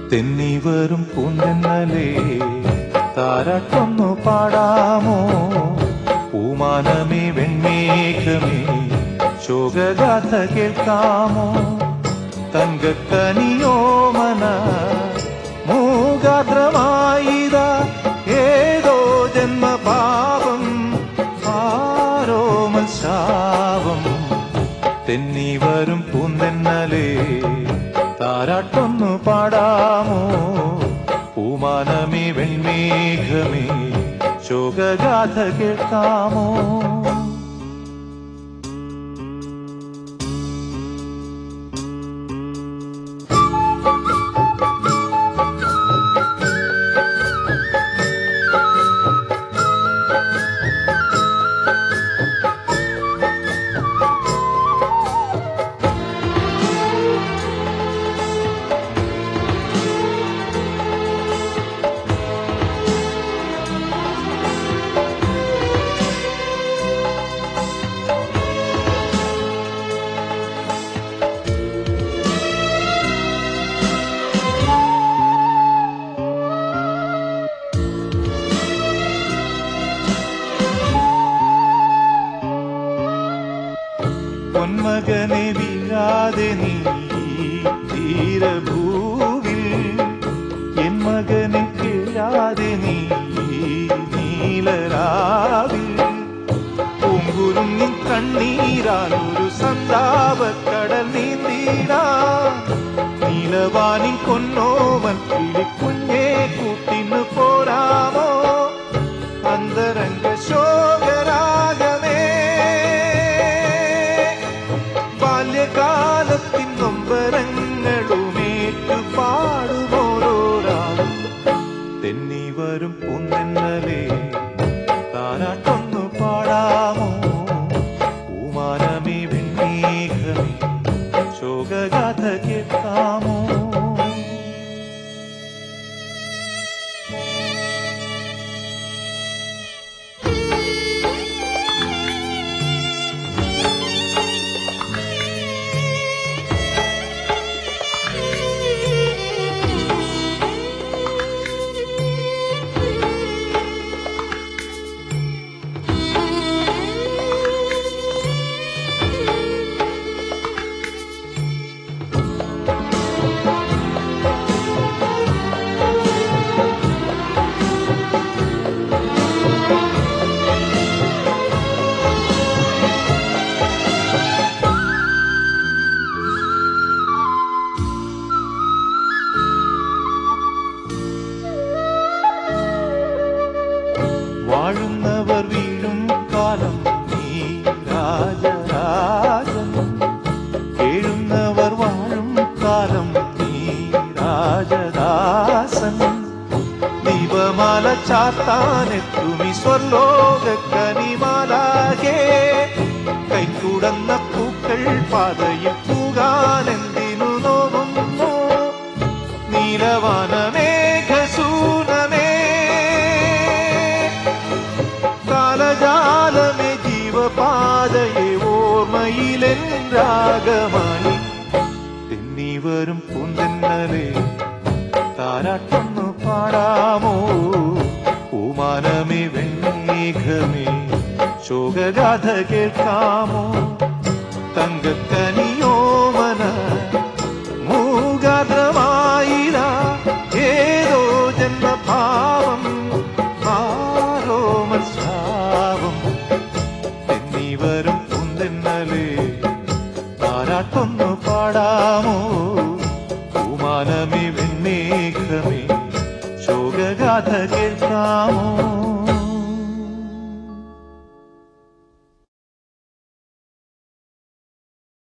തെന്നി വരും പൂന്തന്നലേ താരാട്ടൊന്നു പാടാമോ പൂമാനമേ വെൺമേഘമേ ശോകഗാഥ കേൾക്കാമോ തങ്കക്കനിയോമന മൂകാദ്രമായിത ഏതോ ജന്മപാപം ആരോമൽ ശാപം തെന്നി വരും പൂന്തെന്നലേ താരാട്ടൊന്നു പാടാമോ പൂമാനമേ വെൺമേഘമേ ശോകഗാഥ കേൾക്കാമോ പൊന്മകനെ വീഴാതെ നീ തീരഭൂവിൽ എൻ മകനെ കിഴാതെ നീ നീലരാവിൽ പൂങ്കുരും നിൻ കണ്ണീരാൽ ഒരു സന്താപക്കടൽ നീന്തീരാ നീലവാനിൻ കൊന്നോവൻ കിളിക്കുഞ്ഞേ കൂട്ടിന്നു പോരാമോ അന്തരംഗ ശോകരാഗമേ ബാല്യകാലത്തിൻ നൊമ്പരങ്ങളുമേറ്റു പാടുമോരോരാളും തെന്നി വരും പൂന്നെന്നലേ താരാട്ടൊന്നു പാടാമോ പൂമാനമേ വെണ്ണീകമേ ശോകഗാഥ കേൾക്കാമോ വാഴുന്നവർ വീഴും കാലം നീ രാജരാജൻ കേഴുന്നവർ വാഴും കാലം നീ രാജദാസൻ ദീപമാല ചാത്താനെത്തുമി സ്വർലോക കനിമാലാകെ കൈക്കുടന്ന പൂക്കൾ പാതയിൽ പൂകാനെന്തിനു നോവുന്നു നീലവാനമേഘസൂനമേ കാലജാലമേ ജീവപാതയെ ഓർമ്മയിലെൻ രാഗമായി തെന്നി വരും പൂന്തെന്നലേ താരാട്ടൊന്നു പാടാമോ പൂമാനമേ വെണ്ണേഘമേ ശോകഗാഥ കേൾക്കാമോ തങ്കക്കനിയോമന മൂകാദ്രമായിര ഏതോ ജന്മഭാവം ആരോമൽ ശാപം തെന്നി വരും പൂന്തെന്നലേ താരാട്ടൊന്നു പാടാമോ പൂമാനമേ വെണ്ണേഘമേ ശോകഗാഥ കേൾക്കാമോ